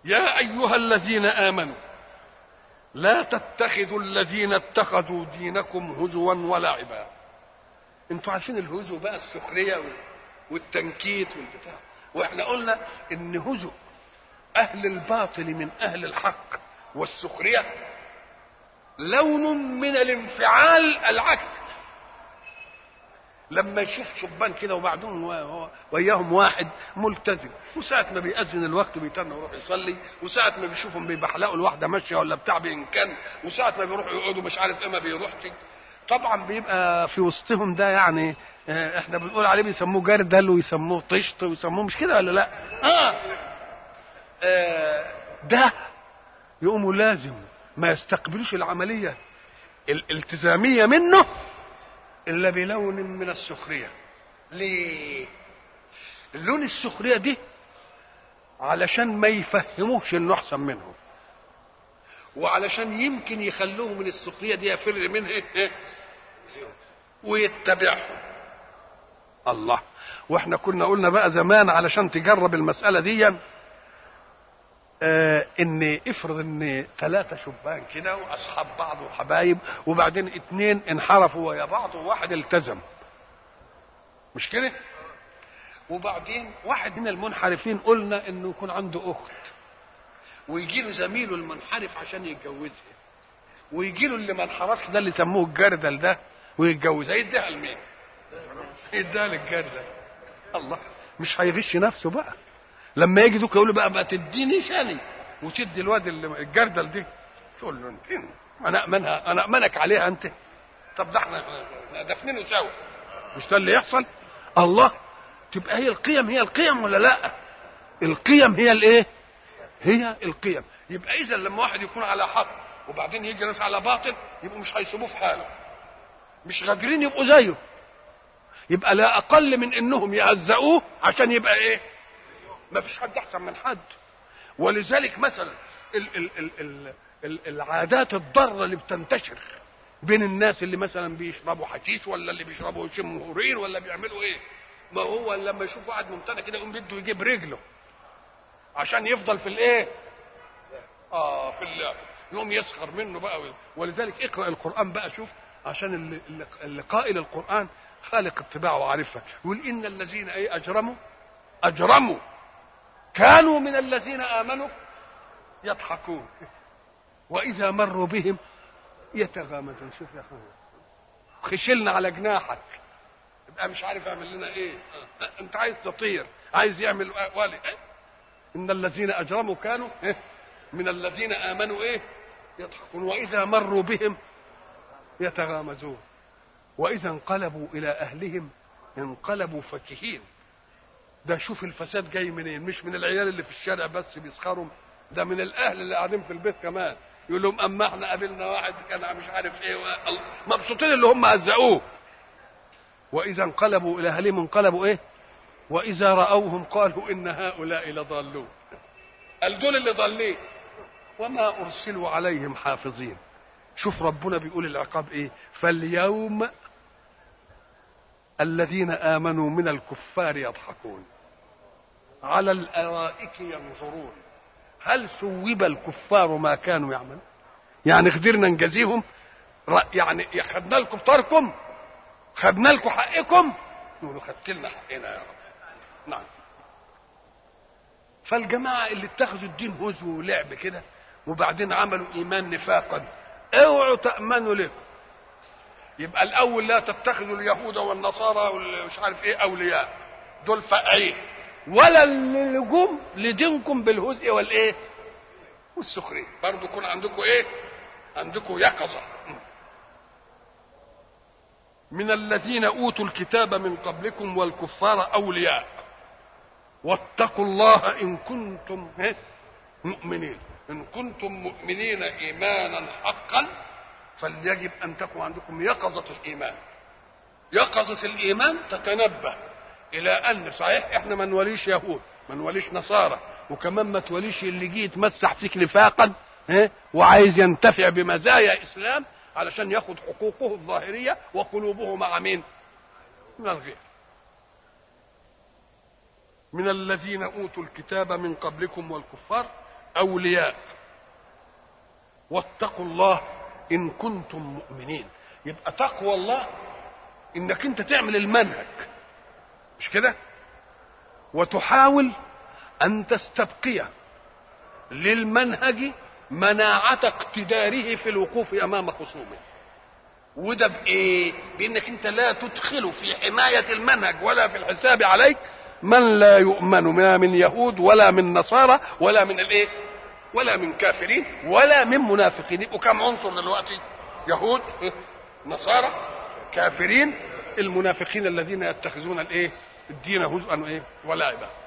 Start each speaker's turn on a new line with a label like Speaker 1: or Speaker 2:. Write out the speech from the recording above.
Speaker 1: يا ايها الذين امنوا لا تتخذوا الذين اتخذوا دينكم هزوا ولعبا انتوا عارفين الهزو بقى السخريه والتنكيت والبتاع واحنا قلنا ان هزو اهل الباطل من اهل الحق والسخريه لون من الانفعال العكسي لما يشوف شبان كده وبعدهم وياهم واحد ملتزم وساعة ما بيأذن الوقت بيتنى ويروح يصلي وساعة ما بيشوفهم بيبحلقوا الواحدة ماشية ولا بتاع بإمكان وساعة ما بيروحوا يقعدوا مش عارف ايه ما بيروحش طبعا بيبقى في وسطهم ده يعني احنا بنقول عليه بيسموه جردل ويسموه طشط ويسموه مش كده ولا لا؟ آه. آه ده يقوموا لازم ما يستقبلوش العملية الالتزامية منه إلا بلون من السخرية ليه اللون السخرية دي علشان ما يفهموش انه احسن منهم وعلشان يمكن يخلوه من السخرية دي يفر منها إيه؟ ويتبعهم الله واحنا كنا قلنا بقى زمان علشان تجرب المسألة دي آه ان افرض ان ثلاثة شبان كده واصحاب بعض وحبايب وبعدين اتنين انحرفوا ويا بعض وواحد التزم مش كده وبعدين واحد من المنحرفين قلنا انه يكون عنده اخت ويجي له زميله المنحرف عشان يتجوزها ويجي له اللي ما انحرفش ده اللي سموه الجردل ده ويتجوزها يديها لمين؟ يديها للجردل الله مش هيغش نفسه بقى لما يجي دوك يقول له بقى ما تديني ثاني وتدي الواد الجردل دي تقول له انت انا امنها انا امنك عليها انت طب ده احنا دفنينه سوا مش ده اللي يحصل الله تبقى هي القيم هي القيم ولا لا القيم هي الايه هي القيم يبقى اذا لما واحد يكون على حق وبعدين يجي ناس على باطل يبقوا مش هيسيبوه في حاله مش قادرين يبقوا زيه يبقى لا اقل من انهم يهزئوه عشان يبقى ايه ما فيش حد احسن من حد ولذلك مثلا ال ال ال ال ال العادات الضاره اللي بتنتشر بين الناس اللي مثلا بيشربوا حشيش ولا اللي بيشربوا شمهورين ولا بيعملوا ايه ما هو لما يشوف واحد ممتنع كده يقوم بده يجيب رجله عشان يفضل في الايه اه في اللعب يقوم يسخر منه بقى ولذلك اقرا القران بقى شوف عشان اللي, اللي قائل القران خالق الطباع وعارفها يقول ان الذين ايه اجرموا اجرموا كانوا من الذين امنوا يضحكون واذا مروا بهم يتغامزون شوف يا اخويا خشلنا على جناحك يبقى مش عارف اعمل لنا ايه انت عايز تطير عايز يعمل والي إيه؟ ان الذين اجرموا كانوا إيه؟ من الذين امنوا ايه يضحكون واذا مروا بهم يتغامزون واذا انقلبوا الى اهلهم انقلبوا فكهين ده شوف الفساد جاي منين مش من العيال اللي في الشارع بس بيسخروا ده من الاهل اللي قاعدين في البيت كمان يقول لهم اما احنا قابلنا واحد كان مش عارف ايه مبسوطين اللي هم هزقوه واذا انقلبوا الى اهلهم انقلبوا ايه واذا راوهم قالوا ان هؤلاء لضالون قال دول اللي ضالين وما ارسلوا عليهم حافظين شوف ربنا بيقول العقاب ايه فاليوم الذين امنوا من الكفار يضحكون على الارائك ينظرون هل ثوب الكفار ما كانوا يعملون يعني قدرنا نجازيهم يعني خدنا لكم طاركم خدنا لكم حقكم يقولوا خدت لنا حقنا يا رب نعم فالجماعة اللي اتخذوا الدين هزو ولعب كده وبعدين عملوا إيمان نفاقا اوعوا تأمنوا له يبقى الأول لا تتخذوا اليهود والنصارى والمش عارف إيه أولياء دول فقعين ولا اللجوم لدينكم بالهزء والإيه والسخرية برضو يكون عندكم إيه عندكم يقظة من الذين اوتوا الكتاب من قبلكم والكفار اولياء واتقوا الله ان كنتم مؤمنين ان كنتم مؤمنين ايمانا حقا فليجب ان تكون عندكم يقظه الايمان يقظه الايمان تتنبه الى ان صحيح احنا ما نوليش يهود ما نوليش نصارى وكمان ما توليش اللي جه يتمسح فيك نفاقا وعايز ينتفع بمزايا اسلام علشان ياخد حقوقه الظاهرية وقلوبه مع مين من الغير من الذين أوتوا الكتاب من قبلكم والكفار اولياء واتقوا الله ان كنتم مؤمنين يبقى تقوى الله انك انت تعمل المنهج مش كده وتحاول ان تستبقي للمنهج مناعة اقتداره في الوقوف امام خصومه وده بايه بانك انت لا تدخل في حماية المنهج ولا في الحساب عليك من لا يؤمن من من يهود ولا من نصارى ولا من الايه ولا من كافرين ولا من منافقين يبقوا كم عنصر دلوقتي يهود نصارى كافرين المنافقين الذين يتخذون الايه الدين هزءا وايه ولعبا